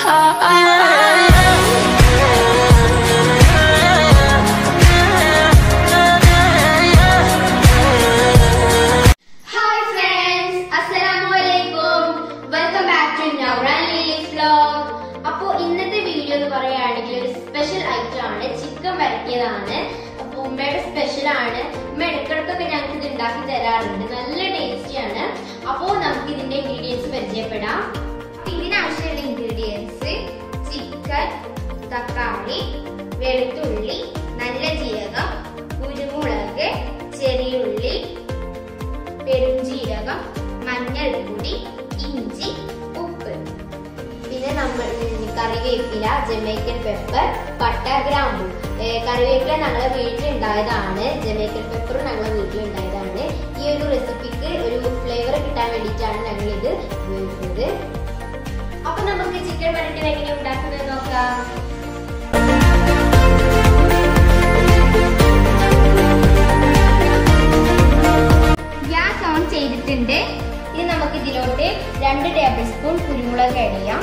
hi friends അസ്സലാമു അലൈക്കും welcome back to Nauran Leelees vlog അപ്പോ ഇന്നത്തെ വീഡിയോ എന്ന് പറയുകയാണെങ്കിൽ ഒരു സ്പെഷ്യൽ ഐറ്റം ആണ് ചിക്കൻ വരട്ടിയതാണ് അപ്പൊ ഉമ്മയുടെ സ്പെഷ്യൽ ആണ് ഉമ്മ ഇടയ്ക്കിടയ്ക്കൊക്കെ ഞങ്ങൾക്ക് ഇത് ഉണ്ടാക്കി തരാറുണ്ട് നല്ല ടേസ്റ്റിയാണ് അപ്പോ നമുക്ക് ഇതിന്റെ ഇൻഗ്രീഡിയൻസ് പരിചയപ്പെടാം ഇതിനാവശ്യമുള്ള ഇൻഗ്രീഡിയൻസ് ചിക്കൻ തക്കാളി വെളുത്തുള്ളി നല്ല ജീരകം കുരുമുളക് ചെറിയുള്ളി പെരുംജീരകം മഞ്ഞൾപ്പൊടി ഇഞ്ചി ഉപ്പ് പിന്നെ നമ്മൾ ഉം, കറിവേപ്പില ജമൈക്കൻ പെപ്പർ പട്ട ഗ്രാമ്പു ഏ, കറിവേപ്പില ഞങ്ങളെ വീട്ടിലുണ്ടായതാണ് ജമൈക്കൻ പെപ്പറും ഞങ്ങളെ വീട്ടിലുണ്ടായതാണ് ഈ ഒരു റെസിപ്പിക്ക് ഒരു ഫ്ലേവർ കിട്ടാൻ വേണ്ടിയിട്ടാണ് ഞങ്ങൾ ഇത് ഉപയോഗിക്കുന്നത് അപ്പൊ നമുക്ക് ചിക്കൻ വരട്ടിയത് എങ്ങനെ ഉണ്ടാക്കുന്നത് നോക്കാം ഗ്യാസ് ഓൺ ചെയ്തിട്ടുണ്ട് ഇനി നമുക്ക് ഇതിലോട്ട് രണ്ട് ടേബിൾ സ്പൂൺ കുരുമുളക് ആഡ് ചെയ്യാം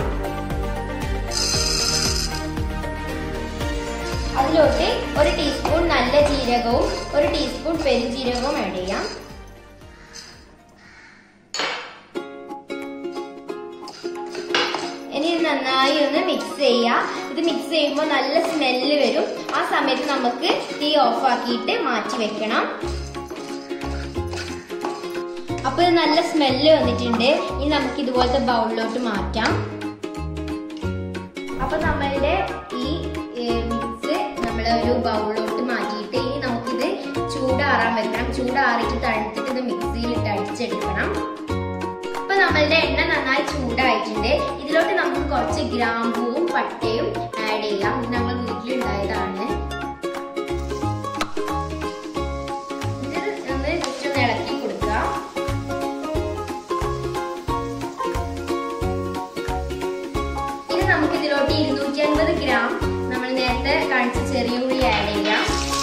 അതിലോട്ട് ഒരു ടീസ്പൂൺ നല്ല ജീരകവും ഒരു ടീസ്പൂൺ പെരുംജീരകവും ആഡ് ചെയ്യാം ഇനി ഇത് നന്നായി ഒന്ന് മിക്സ് ചെയ്യാം ഇത് മിക്സ് ചെയ്യുമ്പോൾ നല്ല സ്മെല്ല് വരും ആ സമയത്ത് നമുക്ക് തീ ഓഫ് ആക്കിയിട്ട് മാറ്റി വെക്കണം അപ്പൊ ഇത് നല്ല സ്മെല്ല് വന്നിട്ടുണ്ട് ഇനി നമുക്ക് ഇതുപോലത്തെ ബൗളിലോട്ട് മാറ്റാം അപ്പൊ നമ്മളുടെ ഈ മിക്സ് നമ്മൾ ഒരു ബൗളിലോട്ട് മാറ്റിയിട്ട് ഇനി നമുക്കിത് ചൂടാറാൻ വെക്കണം ചൂടാറിയിട്ട് തണുത്തിട്ട് ഇത് മിക്സിയിലിട്ട് അടിച്ചെടുക്കണം അപ്പൊ നമ്മളുടെ എണ്ണ നന്നായി ചൂടായിട്ടുണ്ട് ഇതിലോട്ട് നമുക്ക് കുറച്ച് ഗ്രാമ്പൂവും പട്ടയും ആഡ് ചെയ്യാം ഇത് നമ്മൾ വീട്ടിലുണ്ടായതാണ് ഇത് ഒന്ന് ജസ്റ്റ് ഒന്ന് ഇളക്കി കൊടുക്കാം ഇനി നമുക്ക് ഇതിലോട്ട് ഇരുന്നൂറ്റി അൻപത് ഗ്രാം നമ്മൾ നേരത്തെ കാണിച്ച ചെറിയ ഉള്ളി ആഡ് ചെയ്യാം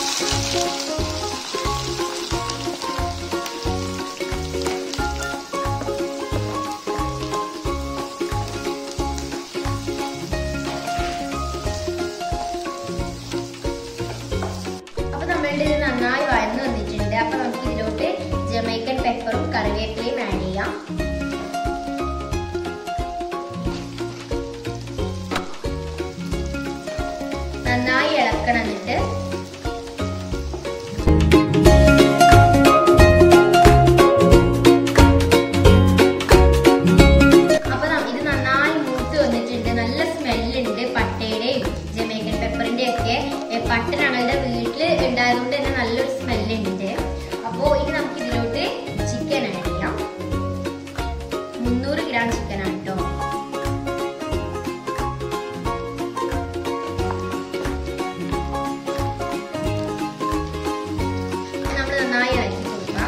അപ്പൊ നമ്മളുടെ ഇത് നന്നായി വഴന്നു വന്നിട്ടുണ്ട് അപ്പൊ നമുക്ക് ഇതിലോട്ട് ജമൈക്കൻ പെപ്പറും കറിവേപ്പിലയും ആഡ് ചെയ്യാം നന്നായി ഇളക്കണം എന്നിട്ട് അപ്പൊ ന- ഇത് നന്നായി മൂത്ത് വന്നിട്ടുണ്ട് നല്ല സ്മെല്ലുണ്ട് പട്ടയുടെയും ജമൈക്കൻ പെപ്പറിന്റെ ഒക്കെ ഏ, പട്ട ഞങ്ങളുടെ വീട്ടില് ഉണ്ടായതുകൊണ്ട് തന്നെ നല്ലൊരു സ്മെല്ലുണ്ട് അപ്പോ ഇനി നമുക്ക് ഇതിലോട്ട് ചിക്കൻ ആഡ് ചെയ്യാം മുന്നൂറ് ഗ്രാം ചിക്കൻ ആണ് കേട്ടോ നമ്മൾ നന്നായി ഇളക്കി കൊടുക്കാം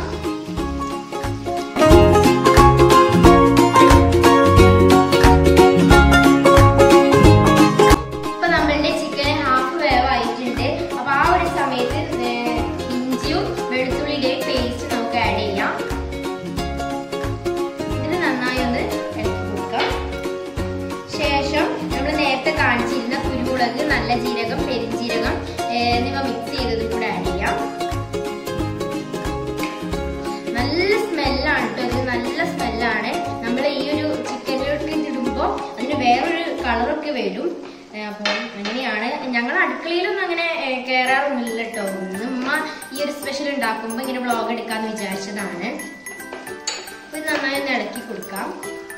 ഇപ്പൊ നമ്മളുടെ ചിക്കൻ ഹാഫ് വേവായിട്ടുണ്ട് അപ്പൊ ആ ഒരു സമയത്ത് ഏർ ഇഞ്ചിയും വെളുത്തുള്ളിയുടെയും പേസ്റ്റ് നമുക്ക് ആഡ് ചെയ്യാം ഇത് നന്നായി ഒന്ന് ഇളക്കി കൊടുക്കാം ശേഷം നമ്മൾ നേരത്തെ കാണിച്ചിരുന്ന കുരുമുളക് നല്ല ജീരകം പെരിഞ്ജീരകം ഏർ എന്നിവ മിക്സ് ചെയ്തത് കൂടെ ആഡ് ചെയ്യാം നല്ല സ്മെല്ലാണ് കേട്ടോ ഇത് നല്ല സ്മെല്ലാണ് നമ്മൾ ഈ ഒരു ചിക്കനിലോട്ട് ഇടുമ്പോൾ അതിന് വേറൊരു കളറൊക്കെ വരും ഏ, അപ്പോൾ അങ്ങനെയാണ് ഞങ്ങൾ അടുക്കളയിലൊന്നും അങ്ങനെ ഏ, കയറാറൊന്നുമില്ല കേട്ടോ ഇന്ന് ഉമ്മ ഈ ഒരു സ്പെഷ്യൽ ഉണ്ടാക്കുമ്പോൾ ഇങ്ങനെ വ്ളോഗ് എടുക്കാന്ന് വിചാരിച്ചതാണ് അപ്പോൾ ഇത് നന്നായി ഒന്ന് ഇളക്കി കൊടുക്കാം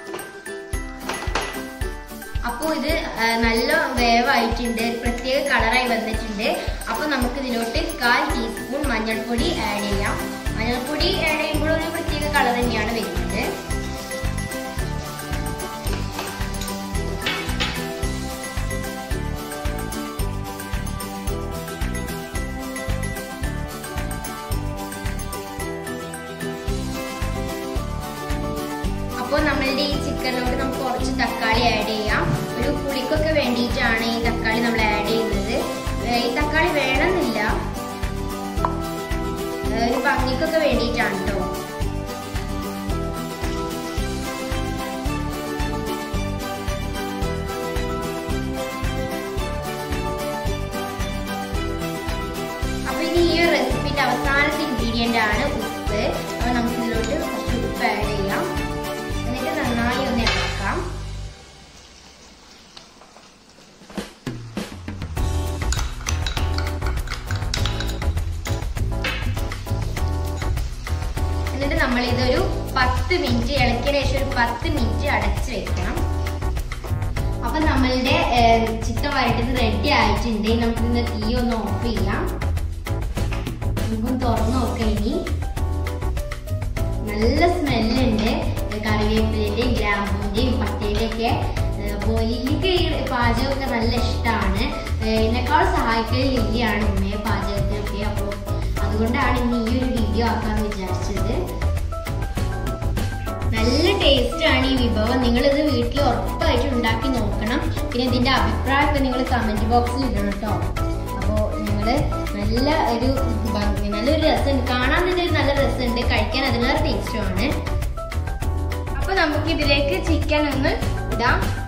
അപ്പോൾ ഇത് ആ, നല്ല വേവായിട്ടുണ്ട് ഒരു പ്രത്യേക കളറായി വന്നിട്ടുണ്ട് അപ്പോൾ നമുക്ക് ഇതിലോട്ട് കാൽ ടീസ്പൂൺ മഞ്ഞൾപ്പൊടി ആഡ് ചെയ്യാം മഞ്ഞൾപ്പൊടി ആഡ് ചെയ്യുമ്പോൾ ഒരു പ്രത്യേക കളർ തന്നെയാണ് വരുന്നത് അപ്പോൾ നമ്മളുടെ ഈ ചിക്കനിലോട്ട് നമുക്ക് കുറച്ച് തക്കാളി ആഡ് ചെയ്യാം ഒരു പുളിക്കൊക്കെ വേണ്ടിയിട്ടാണ് ഈ തക്കാളി നമ്മൾ ആഡ് ചെയ്യുന്നത് ഏർ ഈ തക്കാളി വേണമെന്നില്ല ഏർ ഒരു ഭംഗിക്കൊക്കെ വേണ്ടിയിട്ടാണ് കേട്ടോ അവസാനത്തെ ഇൻഗ്രീഡിയന്റ് ആണ് ഉപ്പ് അപ്പോൾ നമുക്ക് ഇതിലോട്ട് കുറച്ച് ഉപ്പ് ആഡ് ചെയ്യാം എന്നിട്ട് നന്നായി ഒന്ന് ഇളക്കാം എന്നിട്ട് നമ്മൾ ഇതൊരു പത്ത് മിനിറ്റ് ഇളക്കിയതിന് ശേഷം ഒരു പത്ത് മിനിറ്റ് അടച്ചു വെക്കണം അപ്പൊ നമ്മളുടെ ചിക്കൻ വരട്ടത് റെഡി ആയിട്ടുണ്ട് നമുക്ക് ഇന്ന് തീ ഒന്ന് ഓഫ് ചെയ്യാം നമുക്കൊന്ന് തുറന്നു നോക്കാം ഇനി നല്ല സ്മെല്ലുണ്ട് കറിവേപ്പിലിന്റെയും ഗ്രാമ്പൂന്റെയും പട്ടയുടെയും ഒക്കെ അപ്പോൾ ലില്ലിക്ക് ഈ പാചകമൊക്കെ നല്ല ഇഷ്ടമാണ് എന്നെക്കാൾ സഹായിക്കൽ ലില്ലിയാണ് ഉമ്മയെ പാചകത്തിനൊക്കെ അപ്പോൾ അതുകൊണ്ടാണ് ഇന്ന് ഈ ഒരു വീഡിയോ ആക്കാന്ന് വിചാരിച്ചത് നല്ല ടേസ്റ്റ് ആണ് ഈ വിഭവം നിങ്ങൾ ഇത് വീട്ടിൽ ഉറപ്പായിട്ട് ഉണ്ടാക്കി നോക്കണം പിന്നെ ഇതിന്റെ അഭിപ്രായമൊക്കെ നിങ്ങൾ കമന്റ് ബോക്സിൽ ഇടണം കേട്ടോ അപ്പോൾ നിങ്ങൾ നല്ല ഒരു ഭംഗി നല്ലൊരു രസമുണ്ട് കാണാൻ തന്നെ ഒരു നല്ല രസമുണ്ട് കഴിക്കാൻ അതിലേറെ ടേസ്റ്റുമാണ് അപ്പൊ നമുക്ക് ഇതിലേക്ക് ചിക്കൻ ഒന്ന് ഇടാം